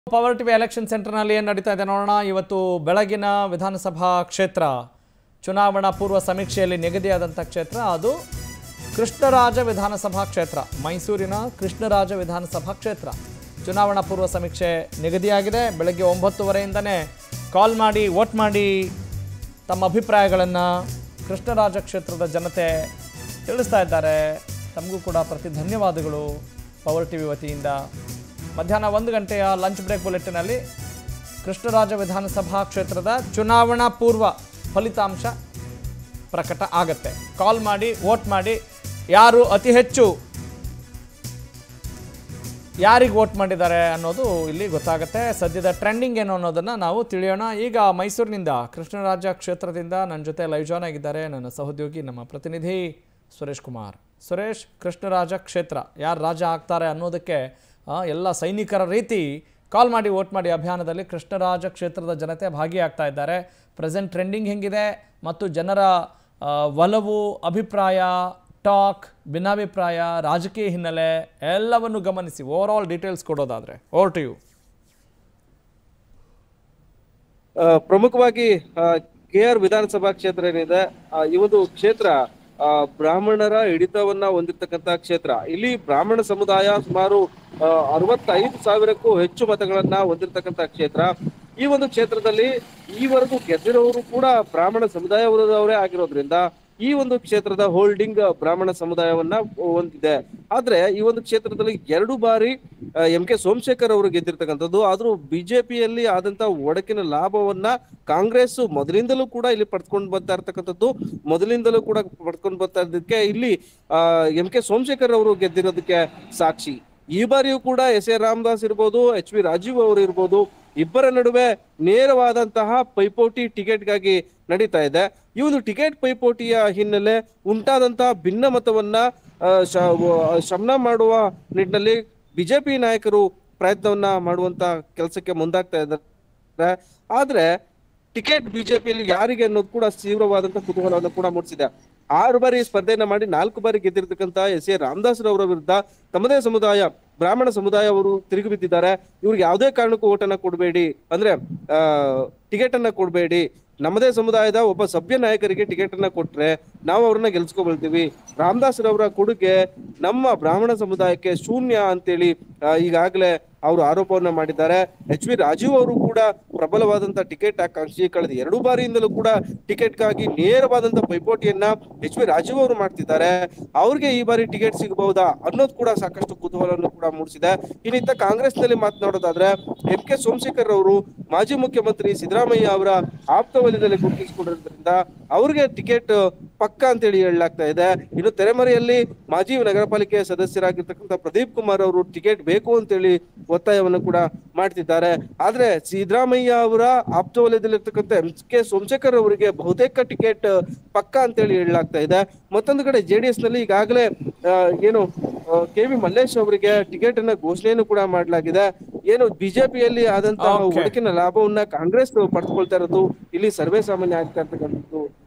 Power TV election ಸೆಂಟರ್ನಲ್ಲಿ ಏನು ನಡೀತಾ ಇದೆ ನೋಡೋಣ ಇವತ್ತು ಬೆಳಗಿನ ವಿಧಾನಸಭಾ ಕ್ಷೇತ್ರ ಚುನಾವಣಾ ಪೂರ್ವ ಸಮೀಕ್ಷೆಯಲ್ಲಿ ನಿಗದಿಯಾದಂಥ ಕ್ಷೇತ್ರ ಅದು ಕೃಷ್ಣರಾಜ ವಿಧಾನಸಭಾ ಕ್ಷೇತ್ರ ಮೈಸೂರಿನ ಕೃಷ್ಣರಾಜ ವಿಧಾನಸಭಾ ಕ್ಷೇತ್ರ ಚುನಾವಣಾ ಪೂರ್ವ ಸಮೀಕ್ಷೆ ನಿಗದಿಯಾಗಿದೆ ಬೆಳಗ್ಗೆ ಒಂಬತ್ತುವರೆಯಿಂದನೇ ಕಾಲ್ ಮಾಡಿ ವೋಟ್ ಮಾಡಿ ತಮ್ಮ ಅಭಿಪ್ರಾಯಗಳನ್ನು ಕೃಷ್ಣರಾಜ ಕ್ಷೇತ್ರದ ಜನತೆ ತಿಳಿಸ್ತಾ ಇದ್ದಾರೆ ತಮಗೂ ಕೂಡ ಪ್ರತಿ ಧನ್ಯವಾದಗಳು ಪವರ್ ಟಿವಿ ವತಿಯಿಂದ ಮಧ್ಯಾಹ್ನ ಒಂದು ಗಂಟೆಯ ಲಂಚ್ ಬ್ರೇಕ್ ಬುಲೆಟಿನಲ್ಲಿ ಕೃಷ್ಣರಾಜ ವಿಧಾನಸಭಾ ಕ್ಷೇತ್ರದ ಚುನಾವಣಾ ಪೂರ್ವ ಫಲಿತಾಂಶ ಪ್ರಕಟ ಆಗತ್ತೆ ಕಾಲ್ ಮಾಡಿ ವೋಟ್ ಮಾಡಿ ಯಾರು ಅತಿ ಹೆಚ್ಚು ಯಾರಿಗೆ ವೋಟ್ ಮಾಡಿದ್ದಾರೆ ಅನ್ನೋದು ಇಲ್ಲಿ ಗೊತ್ತಾಗುತ್ತೆ ಸದ್ಯದ ಟ್ರೆಂಡಿಂಗ್ ಏನು ಅನ್ನೋದನ್ನು ನಾವು ತಿಳಿಯೋಣ ಈಗ ಮೈಸೂರಿನಿಂದ ಕೃಷ್ಣರಾಜ ಕ್ಷೇತ್ರದಿಂದ ನನ್ನ ಜೊತೆ ಲೈವ್ ಜಾಯ್ನ್ ಆಗಿದ್ದಾರೆ ನನ್ನ ಸಹೋದ್ಯೋಗಿ ನಮ್ಮ ಪ್ರತಿನಿಧಿ ಸುರೇಶ್ ಕುಮಾರ್ ಸುರೇಶ್ ಕೃಷ್ಣರಾಜ ಕ್ಷೇತ್ರ ಯಾರು ರಾಜ ಆಗ್ತಾರೆ ಅನ್ನೋದಕ್ಕೆ ಆ, ಎಲ್ಲ ಸೈನಿಕರ ರೀತಿ ಕಾಲ್ ಮಾಡಿ ವೋಟ್ ಮಾಡಿ ಅಭಿಯಾನದಲ್ಲಿ ಕೃಷ್ಣರಾಜ ಕ್ಷೇತ್ರದ ಜನತೆ ಭಾಗಿಯಾಗ್ತಾ ಇದ್ದಾರೆ ಪ್ರೆಸೆಂಟ್ ಟ್ರೆಂಡಿಂಗ್ ಹೆಂಗಿದೆ ಮತ್ತು ಜನರ ಆ, ಒಲವು ಅಭಿಪ್ರಾಯ ಟಾಕ್ ಭಿನ್ನಾಭಿಪ್ರಾಯ ರಾಜಕೀಯ ಹಿನ್ನೆಲೆ ಎಲ್ಲವನ್ನು ಗಮನಿಸಿ ಓವರ್ ಆಲ್ ಡೀಟೇಲ್ಸ್ ಕೊಡೋದಾದ್ರೆ ಓವರ್ ಟು ಯು ಆ, ಪ್ರಮುಖವಾಗಿ ಕೆ ಆರ್ ವಿಧಾನಸಭಾ ಕ್ಷೇತ್ರ ಏನಿದೆ ಆ, ಈ ಒಂದು ಕ್ಷೇತ್ರ ಆ, ಬ್ರಾಹ್ಮಣರ ಹಿಡಿತವನ್ನ ಹೊಂದಿರತಕ್ಕಂತ ಕ್ಷೇತ್ರ ಇಲ್ಲಿ ಬ್ರಾಹ್ಮಣ ಸಮುದಾಯ ಸುಮಾರು ಆ, ಅರವತ್ತೈದು ಸಾವಿರಕ್ಕೂ ಹೆಚ್ಚು ಮತಗಳನ್ನ ಹೊಂದಿರತಕ್ಕಂತ ಕ್ಷೇತ್ರ ಈ ಒಂದು ಕ್ಷೇತ್ರದಲ್ಲಿ ಈವರೆಗೂ ಗೆದ್ದಿರೋರು ಕೂಡ ಬ್ರಾಹ್ಮಣ ಸಮುದಾಯವರದವರೇ ಆಗಿರೋದ್ರಿಂದ ಈ ಒಂದು ಕ್ಷೇತ್ರದ ಹೋಲ್ಡಿಂಗ್ ಬ್ರಾಹ್ಮಣ ಸಮುದಾಯವನ್ನ ಹೊಂದಿದೆ ಆದ್ರೆ ಈ ಒಂದು ಕ್ಷೇತ್ರದಲ್ಲಿ ಎರಡು ಬಾರಿ ಎಂ ಕೆ ಸೋಮಶೇಖರ್ ಅವರು ಗೆದ್ದಿರ್ತಕ್ಕಂಥದ್ದು ಆದ್ರೂ ಬಿಜೆಪಿಯಲ್ಲಿ ಆದಂತ ಒಡಕಿನ ಲಾಭವನ್ನ ಕಾಂಗ್ರೆಸ್ ಮೊದಲಿಂದಲೂ ಕೂಡ ಇಲ್ಲಿ ಪಡ್ಕೊಂಡು ಬರ್ತಾ ಇರ್ತಕ್ಕಂಥದ್ದು ಮೊದಲಿಂದಲೂ ಕೂಡ ಪಡ್ಕೊಂಡು ಬರ್ತಾ ಇದ್ದಕ್ಕೆ ಇಲ್ಲಿ ಎಂ ಕೆ ಸೋಮಶೇಖರ್ ಅವರು ಗೆದ್ದಿರೋದಕ್ಕೆ ಸಾಕ್ಷಿ ಈ ಬಾರಿಯೂ ಕೂಡ ಎಸ್ ಎ ರಾಮದಾಸ್ ಇರ್ಬೋದು ಎಚ್ ವಿ ರಾಜೀವ್ ಅವರು ಇರ್ಬೋದು ಇಬ್ಬರ ನಡುವೆ ನೇರವಾದಂತಹ ಪೈಪೋಟಿ ಟಿಕೆಟ್ಗಾಗಿ ನಡೀತಾ ಇದೆ ಈ ಒಂದು ಟಿಕೆಟ್ ಪೈಪೋಟಿಯ ಹಿನ್ನೆಲೆ ಉಂಟಾದಂತಹ ಭಿನ್ನಮತವನ್ನ ಆ, ಶ- ವ- ಶಮನ ಮಾಡುವ ನಿಟ್ಟಿನಲ್ಲಿ ಬಿಜೆಪಿ ನಾಯಕರು ಪ್ರಯತ್ನವನ್ನ ಮಾಡುವಂತ ಕೆಲಸಕ್ಕೆ ಮುಂದಾಗ್ತಾ ಇದ್ದಾರೆ ಆದ್ರೆ ಟಿಕೆಟ್ ಬಿಜೆಪಿಯಲ್ಲಿ ಯಾರಿಗೆ ಅನ್ನೋದು ಕೂಡ ತೀವ್ರವಾದಂತ ಕುತೂಹಲವನ್ನು ಕೂಡ ಮೂಡಿಸಿದೆ ಆರು ಬಾರಿ ಸ್ಪರ್ಧೆಯನ್ನ ಮಾಡಿ ನಾಲ್ಕು ಬಾರಿ ಗೆದ್ದಿರ್ತಕ್ಕಂತ ಎಸ್ ಎ ರಾಮದಾಸ್ ರವರ ವಿರುದ್ಧ ತಮ್ಮದೇ ಸಮುದಾಯ ಬ್ರಾಹ್ಮಣ ಸಮುದಾಯ ಅವರು ತಿರುಗಿ ಬಿದ್ದಿದ್ದಾರೆ ಇವ್ರಿಗೆ ಯಾವುದೇ ಕಾರಣಕ್ಕೂ ಓಟನ್ನ ಕೊಡಬೇಡಿ ಅಂದ್ರೆ ಆ ಟಿಕೆಟ್ ಅನ್ನ ಕೊಡಬೇಡಿ ನಮ್ಮದೇ ಸಮುದಾಯದ ಒಬ್ಬ ಸಭ್ಯ ನಾಯಕರಿಗೆ ಟಿಕೆಟ್ ಅನ್ನ ಕೊಟ್ರೆ ನಾವು ಅವ್ರನ್ನ ಗೆಲ್ಸ್ಕೊಬಳ್ತೀವಿ ರಾಮದಾಸ್ ರವರ ಕೊಡುಗೆ ನಮ್ಮ ಬ್ರಾಹ್ಮಣ ಸಮುದಾಯಕ್ಕೆ ಶೂನ್ಯ ಅಂತೇಳಿ ಆ, ಈಗಾಗಲೇ ಅವರು ಆರೋಪವನ್ನ ಮಾಡಿದ್ದಾರೆ ಎಚ್ ವಿ ರಾಜೀವ್ ಅವರು ಕೂಡ ಪ್ರಬಲವಾದಂತ ಟಿಕೆಟ್ ಆಕಾಂಕ್ಷಿ ಕಳೆದ ಎರಡು ಬಾರಿಯಿಂದಲೂ ಕೂಡ ಟಿಕೆಟ್ಗಾಗಿ ನೇರವಾದಂತ ಪೈಪೋಟಿಯನ್ನ ಎಚ್ ವಿ ರಾಜೀವ್ ಅವರು ಮಾಡ್ತಿದ್ದಾರೆ ಅವ್ರಿಗೆ ಈ ಬಾರಿ ಟಿಕೆಟ್ ಸಿಗಬಹುದಾ ಅನ್ನೋದು ಕೂಡ ಸಾಕಷ್ಟು ಕುತೂಹಲವನ್ನು ಕೂಡ ಮೂಡಿಸಿದೆ ಇನ್ನಿತ್ತ ಕಾಂಗ್ರೆಸ್ ನಲ್ಲಿ ಮಾತನಾಡೋದಾದ್ರೆ ಎಂ ಕೆ ಸೋಮಶೇಖರ್ ಅವರು ಮಾಜಿ ಮುಖ್ಯಮಂತ್ರಿ ಸಿದ್ದರಾಮಯ್ಯ ಅವರ ಆಪ್ತ ವಲಯದಲ್ಲಿ ಗುರುತಿಸಿಕೊಂಡಿರೋದ್ರಿಂದ ಅವ್ರಿಗೆ ಟಿಕೆಟ್ ಪಕ್ಕ ಅಂತೇಳಿ ಹೇಳಲಾಗ್ತಾ ಇದೆ ಇನ್ನು ತೆರೆಮರೆಯಲ್ಲಿ ಮಾಜಿ ನಗರ ಪಾಲಿಕೆ ಸದಸ್ಯರಾಗಿರ್ತಕ್ಕಂಥ ಪ್ರದೀಪ್ ಕುಮಾರ್ ಅವರು ಟಿಕೆಟ್ ಬೇಕು ಅಂತೇಳಿ ಒತ್ತಾಯವನ್ನು ಕೂಡ ಮಾಡ್ತಿದ್ದಾರೆ ಆದ್ರೆ ಸಿದ್ದರಾಮಯ್ಯ ಅವರ ಆಪ್ತ ವಲಯದಲ್ಲಿರ್ತಕ್ಕಂಥ ಎಂ ಕೆ ಸೋಮಶೇಖರ್ ಅವರಿಗೆ ಬಹುತೇಕ ಟಿಕೆಟ್ ಪಕ್ಕ ಅಂತೇಳಿ ಹೇಳಲಾಗ್ತಾ ಇದೆ ಮತ್ತೊಂದು ಕಡೆ ಜೆಡಿಎಸ್ ನಲ್ಲಿ ಈಗಾಗಲೇ ಆ, ಏನು ಕೆ ವಿ ಮಲ್ಲೇಶ್ ಅವರಿಗೆ ಟಿಕೆಟ್ ಅನ್ನ ಘೋಷಣೆಯನ್ನು ಕೂಡ ಮಾಡಲಾಗಿದೆ ಏನು ಬಿಜೆಪಿಯಲ್ಲಿ ಆದಂತಹ Okay. ಒಡಕಿನ ಲಾಭವನ್ನ ಕಾಂಗ್ರೆಸ್ ಪಡೆದುಕೊಳ್ತಾ ಇರೋದು ಇಲ್ಲಿ ಸರ್ವೇ ಸಾಮಾನ್ಯ ಆಗ್ತಾ ಇರ್ತಕ್ಕಂಥದ್ದು